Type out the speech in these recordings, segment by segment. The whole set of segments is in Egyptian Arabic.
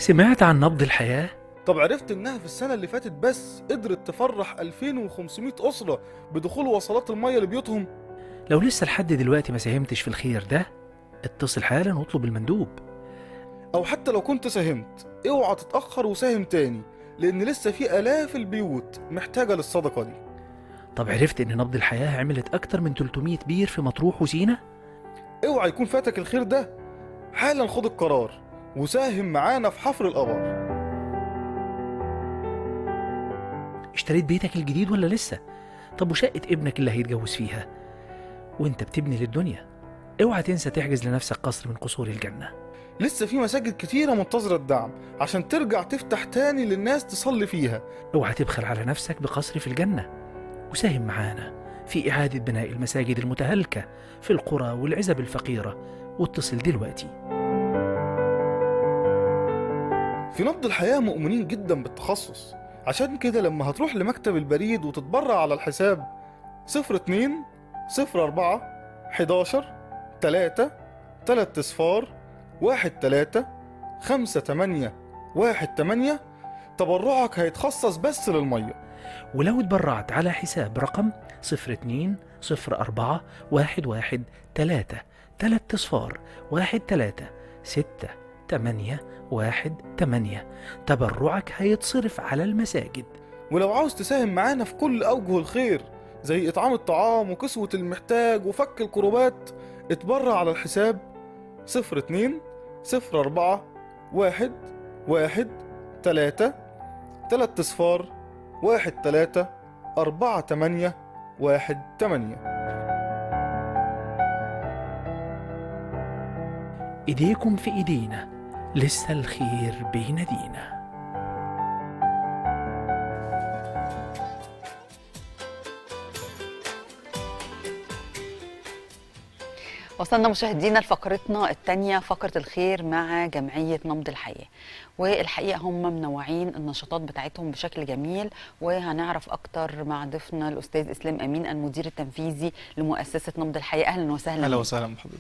سمعت عن نبض الحياة؟ طب عرفت انها في السنة اللي فاتت بس قدرت تفرح 2500 أسرة بدخول وصلات المية لبيوتهم لو لسه لحد دلوقتي ما ساهمتش في الخير ده اتصل حالا واطلب المندوب أو حتى لو كنت ساهمت اوعى تتأخر وساهم تاني لأن لسه في آلاف البيوت محتاجة للصدقة دي طب عرفت ان نبض الحياة عملت اكتر من 300 بير في مطروح وسينا؟ اوعى يكون فاتك الخير ده حالا خد القرار وساهم معانا في حفر الآبار اشتريت بيتك الجديد ولا لسه؟ طب وشقة ابنك اللي هيتجوز فيها؟ وانت بتبني للدنيا اوعى تنسى تحجز لنفسك قصر من قصور الجنة لسه في مساجد كتيرة منتظرة الدعم عشان ترجع تفتح تاني للناس تصلي فيها اوعى تبخل على نفسك بقصر في الجنة وساهم معانا في إعادة بناء المساجد المتهالكة في القرى والعزب الفقيرة واتصل دلوقتي في نبض الحياة مؤمنين جدا بالتخصص عشان كده لما هتروح لمكتب البريد وتتبرع على الحساب 02 04 11 3 3 اصفار 1 3 5 8 1 8 تبرعك هيتخصص بس للمية ولو اتبرعت على حساب رقم 02 04 11 3 3 اصفار 1 3 6 8 1 8 تبرعك هيتصرف على المساجد ولو عاوز تساهم معانا في كل أوجه الخير زي إطعام الطعام وكسوة المحتاج وفك الكروبات اتبرع على الحساب 02 04 1 1 3 3 اصفار 1 3 4 8 1 8 ايديكم في ايدينا لسه الخير بينادينا وصلنا مشاهدينا لفقرتنا الثانية فقرة الخير مع جمعية نبض الحياة والحقيقة هم منوعين النشاطات بتاعتهم بشكل جميل وهنعرف أكتر مع ضيفنا الأستاذ إسلام أمين المدير التنفيذي لمؤسسة نبض الحياة أهلا وسهلا اهلا بيك. وسهلا بحضرتك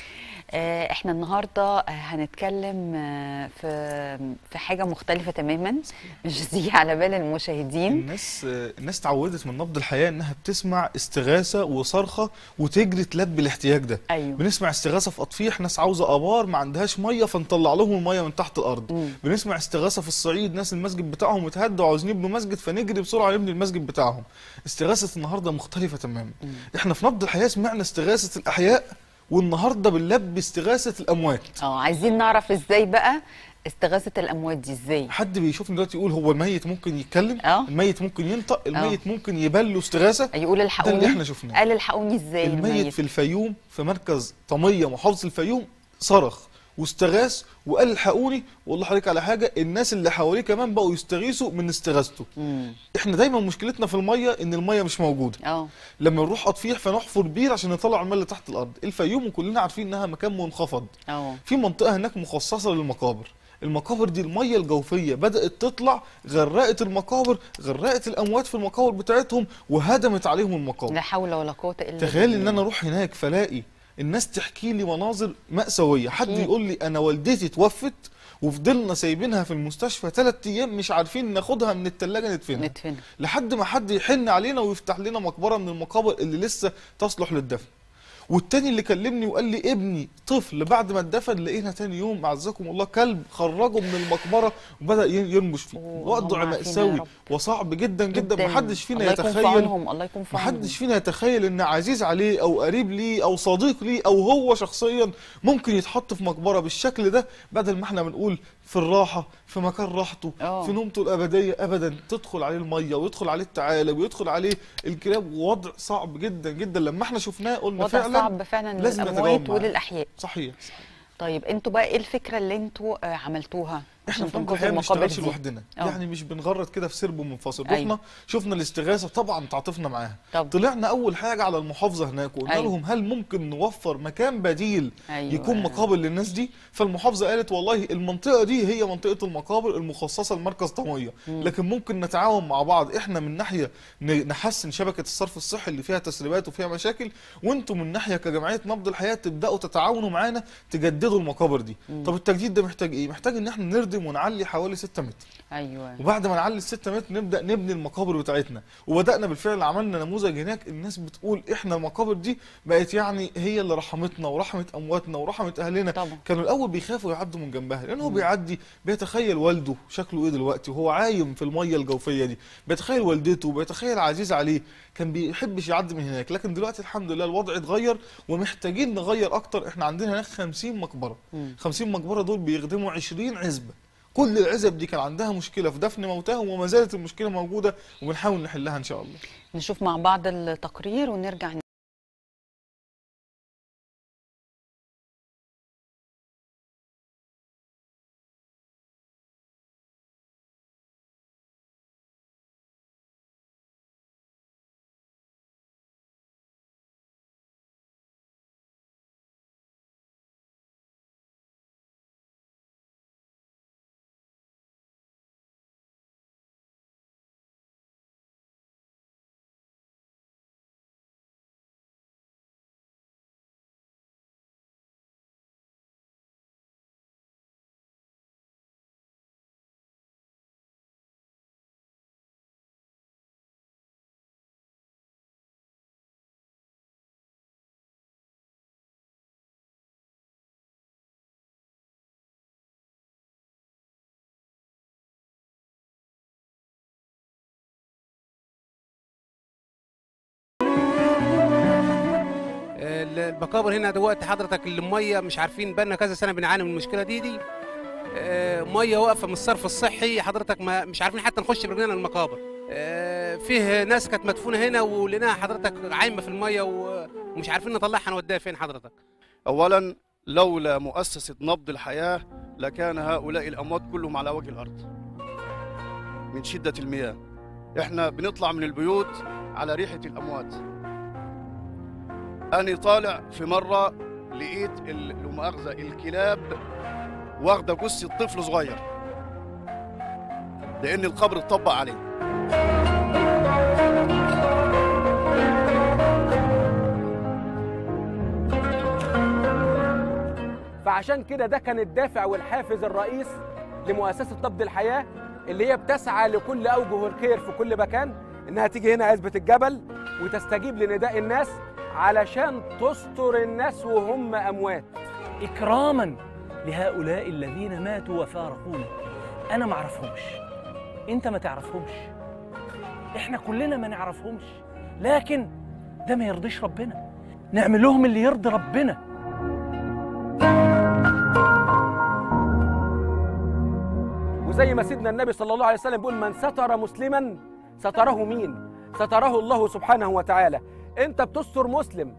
آه، احنا النهارده آه، هنتكلم آه، في في حاجه مختلفه تماما مش دي على بال المشاهدين الناس الناس اتعودت من نبض الحياه انها بتسمع استغاثه وصرخه وتجري تلبي الاحتياج ده ايوه بنسمع استغاثه في اطفيح ناس عاوزه ابار ما عندهاش ميه فنطلع لهم الميه من تحت الارض مم. بنسمع استغاثه في الصعيد ناس المسجد بتاعهم اتهدى وعاوزين يبنوا مسجد فنجري بسرعه نبني المسجد بتاعهم استغاثه النهارده مختلفه تماما مم. احنا في نبض الحياه سمعنا استغاثه الاحياء والنهارده بنلبي استغاثه الاموات اه عايزين نعرف ازاي بقى استغاثه الاموات دي ازاي حد بيشوفني دلوقتي يقول هو الميت ممكن يتكلم اه الميت ممكن ينطق الميت ممكن يبان له استغاثه يقول ده الحقوني اللي احنا شفناه قال الحقوني ازاي الميت في الفيوم في مركز طميه محافظه الفيوم صرخ واستغاث وقال الحقوني والله حضرتك على حاجه الناس اللي حواليه كمان بقوا يستغيثوا من استغاثته مم. احنا دايما مشكلتنا في الميه ان الميه مش موجوده اه لما نروح اطفيح فنحفر بير عشان نطلع الميه اللي تحت الارض الفيوم وكلنا عارفين انها مكان منخفض اه في منطقه هناك مخصصه للمقابر المقابر دي الميه الجوفيه بدات تطلع غرقت المقابر غرقت الاموات في المقابر بتاعتهم وهدمت عليهم المقابر لا حول ولا قوه الا تخيل ان بالله. انا اروح هناك فلاقي الناس تحكي لي مناظر مأساوية حد أكيد. يقول لي انا والدتي توفت وفضلنا سايبينها في المستشفى ثلاث ايام مش عارفين ناخدها من التلاجة ندفنها ندفن لحد ما حد يحن علينا ويفتح لنا مقبرة من المقابر اللي لسه تصلح للدفن والتاني اللي كلمني وقال لي ابني طفل بعد ما اتدفن لقينا تاني يوم اعزكم الله كلب خرجه من المقبره وبدا ين- ينبش فيه اللهم وضع عافينا يا مأساوي رب. وصعب جدا جدا محدش فينا الله يكون في يتخيل عونهم الله يكون في عونهم محدش فينا يتخيل ان عزيز عليه او قريب ليه او صديق ليه او هو شخصيا ممكن يتحط في مقبره بالشكل ده بدل ما احنا بنقول في الراحه في مكان راحته آه. في نومته الابديه ابدا تدخل عليه الميه ويدخل عليه الثعالب ويدخل عليه الكلاب ووضع صعب جدا جدا لما احنا شفناه قلنا وضع فعلا صعب فعلا لازم للاموات نتجاوب معاه. وللاحياء صحيح طيب انتوا بقى ايه الفكره اللي انتوا آه، عملتوها احنا عشان في نبض تنقذوا الحياه ما المقابر بنشتغلش دي لوحدنا اه. يعني مش بنغرد كده في سرب منفصل أيوة. رحنا شفنا الاستغاثه طبعا تعاطفنا معاها طب طلعنا اول حاجه على المحافظه هناك وقلنا أيوة. لهم هل ممكن نوفر مكان بديل أيوة. يكون مقابر للناس دي فالمحافظه قالت والله المنطقه دي هي منطقه المقابر المخصصه لمركز طميه مم. لكن ممكن نتعاون مع بعض احنا من ناحيه ن- نحسن شبكه الصرف الصحي اللي فيها تسريبات وفيها مشاكل وانتم من ناحيه كجمعيه نبض الحياه تبداوا تتعاونوا معانا تجددوا المقابر دي مم. طب التجديد ده محتاج ايه محتاج ان احنا نردم نقدم ونعلي حوالي 6 متر ايوه وبعد ما نعلي ال 6 متر نبدا نبني المقابر بتاعتنا وبدانا بالفعل عملنا نموذج هناك الناس بتقول احنا المقابر دي بقت يعني هي اللي رحمتنا ورحمت امواتنا ورحمت اهلنا طبعا كانوا الاول بيخافوا يعدوا من جنبها لان هو بيعدي بيتخيل والده شكله ايه دلوقتي وهو عايم في الميه الجوفيه دي بيتخيل والدته بيتخيل عزيز عليه كان بيحبش يعدي من هناك لكن دلوقتي الحمد لله الوضع اتغير ومحتاجين نغير اكتر احنا عندنا هناك 50 مقبره مم. 50 مقبره دول بيخدموا 20 عزبه كل العزب دي كان عندها مشكله في دفن موتاهم وما زالت المشكله موجوده وبنحاول نحلها ان شاء الله نشوف مع بعض التقرير ونرجع المقابر هنا دلوقتي حضرتك الميه مش عارفين بقالنا كذا سنه بنعاني من المشكله دي دي آه، ميه واقفه من الصرف الصحي حضرتك ما مش عارفين حتى نخش برجلنا المقابر آه، فيه ناس كانت مدفونه هنا ولقيناها حضرتك عايمه في الميه و- ومش عارفين نطلعها نوديها فين حضرتك اولا لولا مؤسسه نبض الحياه لكان هؤلاء الاموات كلهم على وجه الارض من شده المياه احنا بنطلع من البيوت على ريحه الاموات انا طالع في مره لقيت ال- لا مؤاخذه الكلاب واخده جثه طفل صغير لان القبر اتطبق عليه فعشان كده ده كان الدافع والحافز الرئيس لمؤسسة نبض الحياة اللي هي بتسعى لكل أوجه الخير في كل مكان إنها تيجي هنا عزبة الجبل وتستجيب لنداء الناس علشان تستر الناس وهم أموات إكراما لهؤلاء الذين ماتوا وفارقونا أنا ما أعرفهمش أنت ما تعرفهمش إحنا كلنا ما نعرفهمش لكن ده ما يرضيش ربنا نعمل لهم اللي يرضي ربنا وزي ما سيدنا النبي صلى الله عليه وسلم بيقول من ستر مسلما ستره مين؟ ستره الله سبحانه وتعالى أنت بتستر مسلم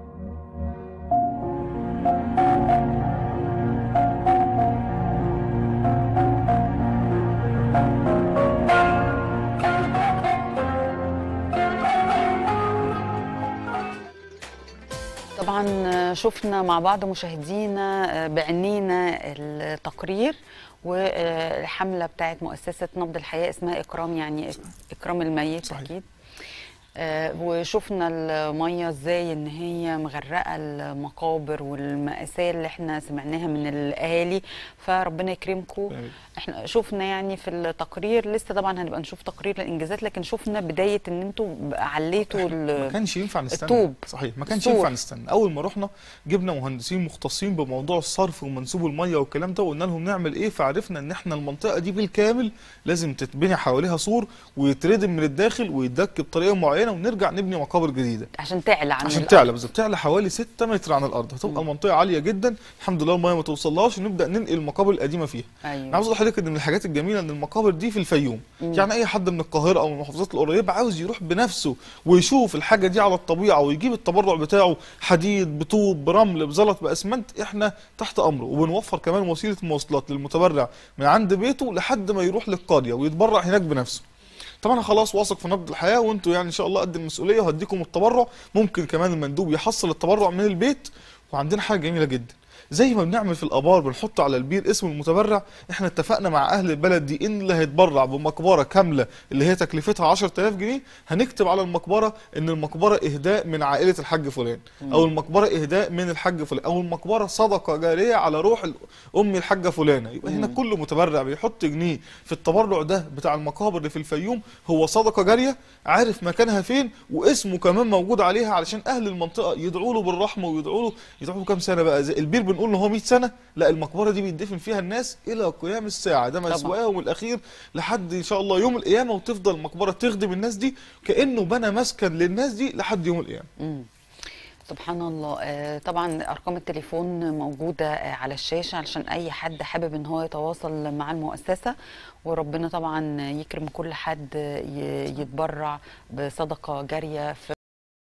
طبعا شفنا مع بعض مشاهدينا بعينينا التقرير والحمله بتاعت مؤسسه نبض الحياه اسمها اكرام يعني اكرام الميت صحيح. اكيد آه، وشفنا الميه ازاي ان هي مغرقه المقابر والمأساة اللي احنا سمعناها من الاهالي فربنا يكرمكم احنا شفنا يعني في التقرير لسه طبعا هنبقى نشوف تقرير الانجازات لكن شفنا بدايه ان انتوا عليتوا ما ال- كانش ينفع نستنى الطوب. صحيح ما كانش السور. ينفع نستنى اول ما رحنا جبنا مهندسين مختصين بموضوع الصرف ومنسوب الميه والكلام ده وقلنا لهم نعمل ايه فعرفنا ان احنا المنطقه دي بالكامل لازم تتبني حواليها سور ويتردم من الداخل ويتدك بطريقه معينه ونرجع نبني مقابر جديده عشان تعلى عن عشان الأرض. تعلى بالظبط تعلى حوالي 6 متر عن الارض هتبقى منطقه عاليه جدا الحمد لله الميه ما توصلهاش ونبدا ننقل المقابر القديمه فيها انا ايوه عاوز اقول لحضرتك ان من الحاجات الجميله ان المقابر دي في الفيوم مم. يعني اي حد من القاهره او من المحافظات القريبه عاوز يروح بنفسه ويشوف الحاجه دي على الطبيعه ويجيب التبرع بتاعه حديد بطوب برمل بزلط باسمنت احنا تحت امره وبنوفر كمان وسيله مواصلات للمتبرع من عند بيته لحد ما يروح للقريه ويتبرع هناك بنفسه طبعا انا خلاص واثق في نبض الحياه وانتوا يعني ان شاء الله قد المسؤوليه وهديكم التبرع ممكن كمان المندوب يحصل التبرع من البيت وعندنا حاجه جميله جدا زي ما بنعمل في الابار بنحط على البير اسم المتبرع احنا اتفقنا مع اهل البلد دي ان اللي هيتبرع بمقبره كامله اللي هي تكلفتها 10000 جنيه هنكتب على المقبره ان المقبره اهداء من عائله الحاج فلان او المقبره اهداء من الحاج فلان او المقبره صدقه جاريه على روح ال- ام الحاجه فلانه يبقى هنا كل متبرع بيحط جنيه في التبرع ده بتاع المقابر اللي في الفيوم هو صدقه جاريه عارف مكانها فين واسمه كمان موجود عليها علشان اهل المنطقه يدعوا له بالرحمه ويدعوا له يدعوا له كام سنه بقى زي البير بنقول ان هو 100 سنه لا المقبره دي بيدفن فيها الناس الى قيام الساعه ده طبعا. مسواهم الاخير لحد ان شاء الله يوم القيامه وتفضل المقبره تخدم الناس دي كانه بنى مسكن للناس دي لحد يوم القيامه مم. سبحان الله آه، طبعا ارقام التليفون موجوده آه، على الشاشه علشان اي حد حابب ان هو يتواصل مع المؤسسه وربنا طبعا يكرم كل حد ي- يتبرع بصدقه جاريه في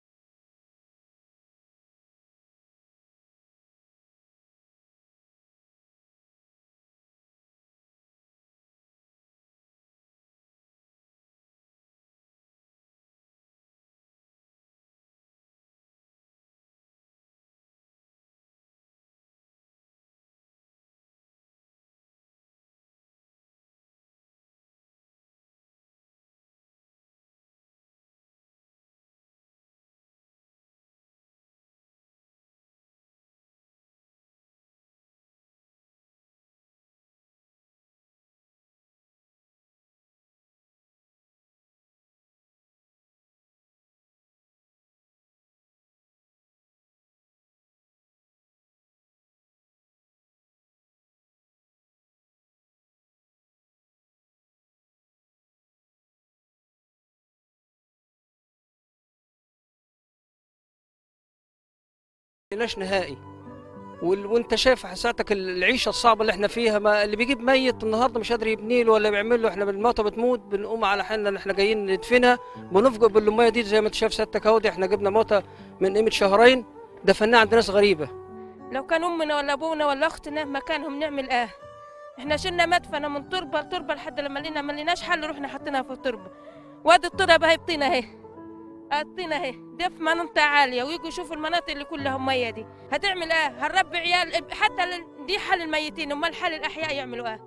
لناش نهائي وال... وانت شايف ساعتك العيشه الصعبه اللي احنا فيها ما اللي بيجيب ميت النهارده مش قادر يبني له ولا بيعمل له احنا بالموتى بتموت بنقوم على حالنا ان احنا جايين ندفنها بنفجر بالميه دي زي ما انت شايف سيادتك اهو دي احنا جبنا موتى من قيمه شهرين دفناها عند ناس غريبه لو كان امنا ولا ابونا ولا اختنا مكانهم نعمل ايه احنا شلنا مدفنه من تربه لتربه لحد لما لقينا ما لقيناش حل رحنا حطيناها في التربه وادي التربه هي بطينه اهي الطينه اهي دي في منطقه عاليه ويجوا يشوفوا المناطق اللي كلها ميه دي هتعمل ايه هنربي عيال حتى ل- دي حل الميتين امال حل الاحياء يعملوا ايه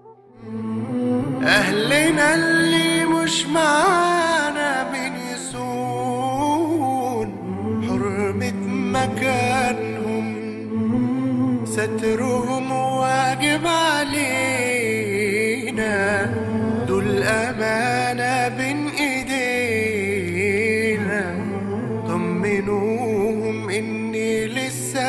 أهلنا اللي مش معانا من يسون حرمة مكانهم سترهم واجب علينا دول أمانة بين إيدينا طمنوهم إني لسه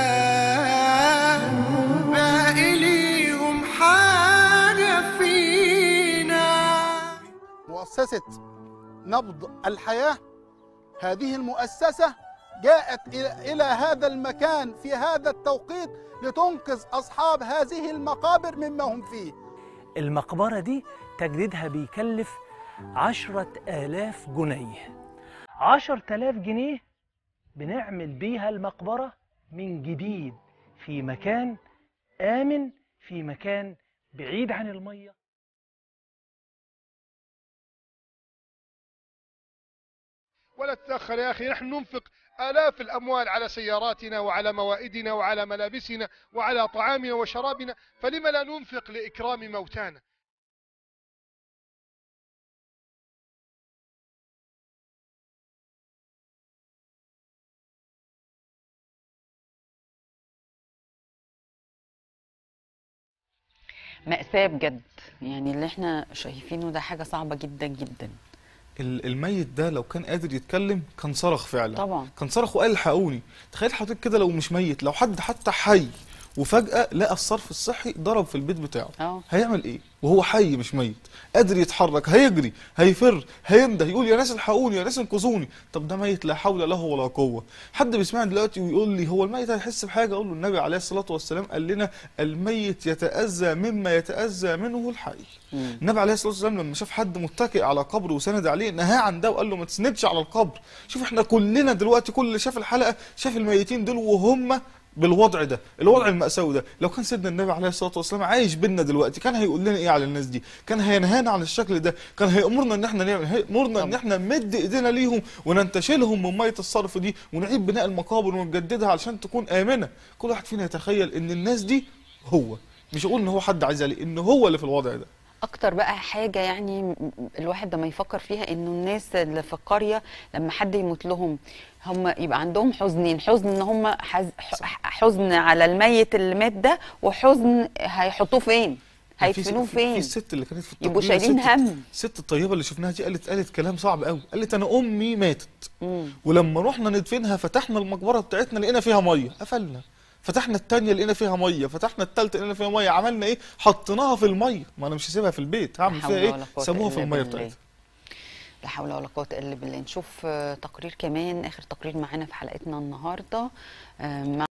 باقي ليهم حاجة فينا مؤسسة نبض الحياة هذه المؤسسة جاءت إلى إلى هذا المكان في هذا التوقيت لتنقذ أصحاب هذه المقابر مما هم فيه المقبرة دي تجديدها بيكلف عشرة آلاف جنيه عشرة آلاف جنيه بنعمل بيها المقبرة من جديد في مكان آمن في مكان بعيد عن المية ولا تتأخر يا أخي نحن ننفق آلاف الأموال على سياراتنا وعلى موائدنا وعلى ملابسنا وعلى طعامنا وشرابنا فلما لا ننفق لإكرام موتانا مأساة بجد يعني اللي احنا شايفينه ده حاجة صعبة جدا جدا ال- الميت ده لو كان قادر يتكلم كان صرخ فعلا طبعا كان صرخ وقال الحقوني تخيل حضرتك كده لو مش ميت لو حد حتى حي وفجأة لقى الصرف الصحي ضرب في البيت بتاعه اه هيعمل ايه وهو حي مش ميت قادر يتحرك هيجري هيفر هينده يقول يا ناس الحقوني يا ناس انقذوني طب ده ميت لا حول له ولا قوه حد بيسمعني دلوقتي ويقول لي هو الميت هيحس بحاجه اقول له النبي عليه الصلاه والسلام قال لنا الميت يتاذى مما يتاذى منه الحي النبي عليه الصلاه والسلام لما شاف حد متكئ على قبر وسند عليه نهاه عن ده وقال له ما تسندش على القبر شوف احنا كلنا دلوقتي كل اللي شاف الحلقه شاف الميتين دول وهم بالوضع ده الوضع المأساوي ده لو كان سيدنا النبي عليه الصلاة والسلام عايش بينا دلوقتي كان هيقول لنا ايه على الناس دي كان هينهانا عن الشكل ده كان هيأمرنا ان احنا نعمل هيأمرنا ان احنا نمد ايدينا ليهم وننتشلهم من مية الصرف دي ونعيد بناء المقابر ونجددها علشان تكون آمنة كل واحد فينا يتخيل ان الناس دي هو مش اقول ان هو حد عايز عليه ان هو اللي في الوضع ده اكتر بقى حاجه يعني م- الواحد لما يفكر فيها انه الناس اللي في القريه لما حد يموت لهم هم يبقى عندهم حزنين حزن ان هم حز ح- حزن على الميت اللي مات ده وحزن هيحطوه فين هيدفنوه في فين الست اللي كانت في يبقوا التقرير، شايلين الست- هم الست الطيبه اللي شفناها دي قالت قالت كلام صعب قوي قالت انا امي ماتت مم. ولما رحنا ندفنها فتحنا المقبره بتاعتنا لقينا فيها ميه قفلنا فتحنا التانية لقينا فيها ميه فتحنا التالتة لقينا فيها ميه عملنا ايه حطيناها في الميه ما انا مش هسيبها في البيت هعمل لا فيها حول ايه ولا قوة سابوها في إلا الميه بالله. بتاعتها لا حول ولا قوة إلا بالله نشوف آه، تقرير كمان آخر تقرير معانا في حلقتنا النهاردة آه، مع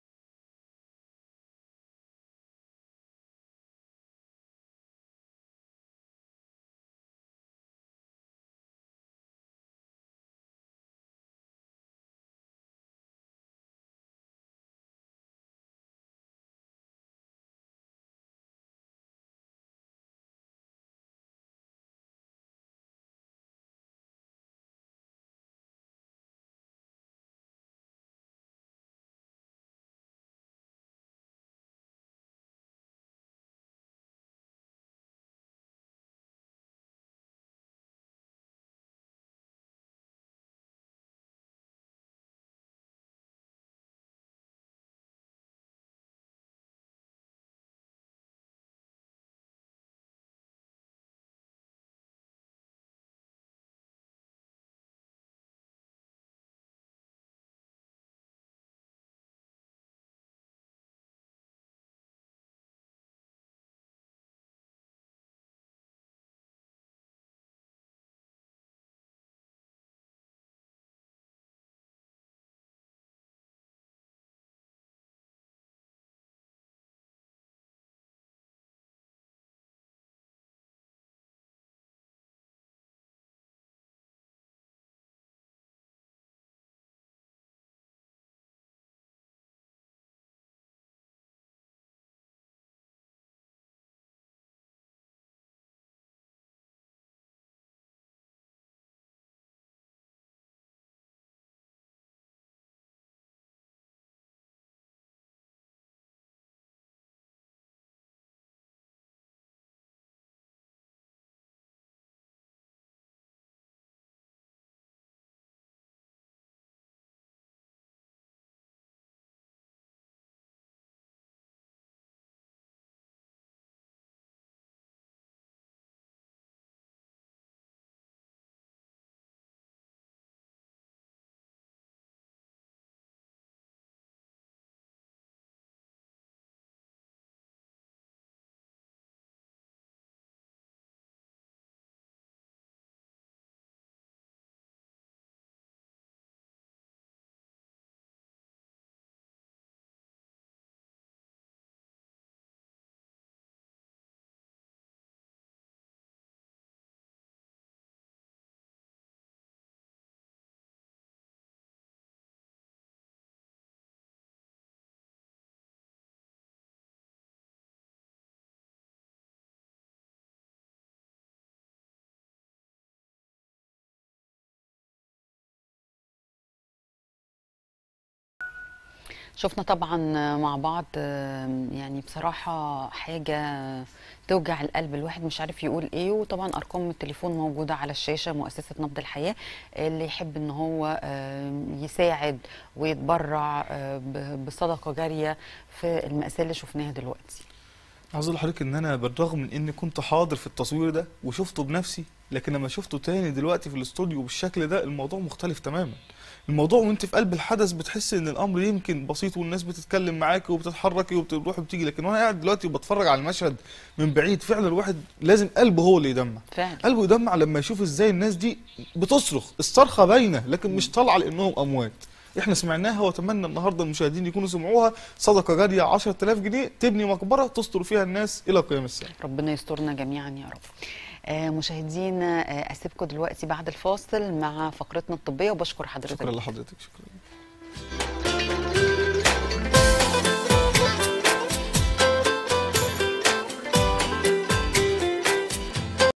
شفنا طبعا مع بعض آم، يعني بصراحة حاجة توجع القلب الواحد مش عارف يقول ايه وطبعا ارقام التليفون موجودة على الشاشة مؤسسة نبض الحياة اللي يحب ان هو آم، يساعد ويتبرع آه، ب- بصدقة جارية في المأساة اللي شفناها دلوقتي عاوز اقول لحضرتك ان انا بالرغم من اني كنت حاضر في التصوير ده وشفته بنفسي لكن لما شفته تاني دلوقتي في الاستوديو بالشكل ده الموضوع مختلف تماما الموضوع وانت في قلب الحدث بتحس ان الامر يمكن بسيط والناس بتتكلم معاكي وبتتحركي وبتروح وبتيجي لكن وانا قاعد دلوقتي وبتفرج على المشهد من بعيد فعلا الواحد لازم قلبه هو اللي يدمع فعلا قلبه يدمع لما يشوف ازاي الناس دي بتصرخ الصرخه باينه لكن مش طالعه لانهم اموات احنا سمعناها واتمنى النهارده المشاهدين يكونوا سمعوها صدقه جاريه 10000 جنيه تبني مقبره تستر فيها الناس الى قيام الساعه ربنا يسترنا جميعا يا رب آه، مشاهدينا آه، اسيبكم دلوقتي بعد الفاصل مع فقرتنا الطبيه وبشكر حضرتك شكرا لحضرتك شكرا